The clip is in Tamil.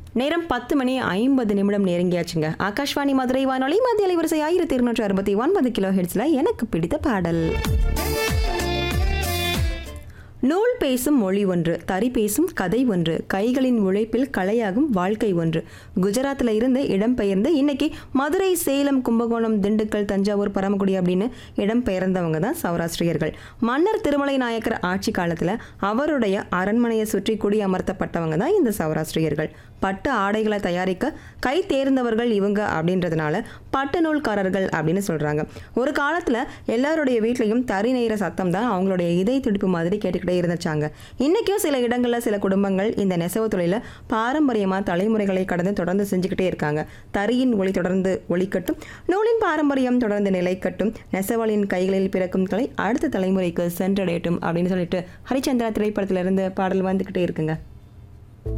நேரம் பத்து மணி ஐம்பது நிமிடம் நெருங்கியாச்சுங்க ஆகாஷ்வாணி மதுரை வானொலி மத்திய அலைவரிசை ஆயிரத்தி இருநூற்றி அறுபத்தி ஒன்பது கிலோ ஹெட்ஸ்ல எனக்கு பிடித்த பாடல் நூல் பேசும் மொழி ஒன்று தறி பேசும் கதை ஒன்று கைகளின் உழைப்பில் கலையாகும் வாழ்க்கை ஒன்று குஜராத்தில் இருந்து இடம்பெயர்ந்து இன்னைக்கு மதுரை சேலம் கும்பகோணம் திண்டுக்கல் தஞ்சாவூர் பரமக்குடி அப்படின்னு இடம்பெயர்ந்தவங்க தான் சௌராஷ்டிரியர்கள் மன்னர் திருமலை நாயக்கர் ஆட்சி காலத்தில் அவருடைய அரண்மனையை சுற்றி குடி அமர்த்தப்பட்டவங்க தான் இந்த சௌராஷ்டிரியர்கள் பட்டு ஆடைகளை தயாரிக்க கை தேர்ந்தவர்கள் இவங்க அப்படின்றதுனால பட்டு நூல்காரர்கள் அப்படின்னு சொல்றாங்க ஒரு காலத்துல எல்லாருடைய வீட்லயும் தறி நெய்கிற சத்தம் தான் அவங்களுடைய இதய துடிப்பு மாதிரி கேட்டுக்கிட்டே இருந்துச்சாங்க இன்னைக்கும் சில இடங்கள்ல சில குடும்பங்கள் இந்த நெசவு தொழில பாரம்பரியமா தலைமுறைகளை கடந்து தொடர்ந்து செஞ்சுக்கிட்டே இருக்காங்க தறியின் ஒளி தொடர்ந்து ஒளிக்கட்டும் நூலின் பாரம்பரியம் தொடர்ந்து நிலைக்கட்டும் நெசவாளின் கைகளில் பிறக்கும் கலை அடுத்த தலைமுறைக்கு சென்றடையட்டும் அப்படின்னு சொல்லிட்டு ஹரிச்சந்திரா திரைப்படத்திலிருந்து பாடல் வந்துக்கிட்டே இருக்குங்க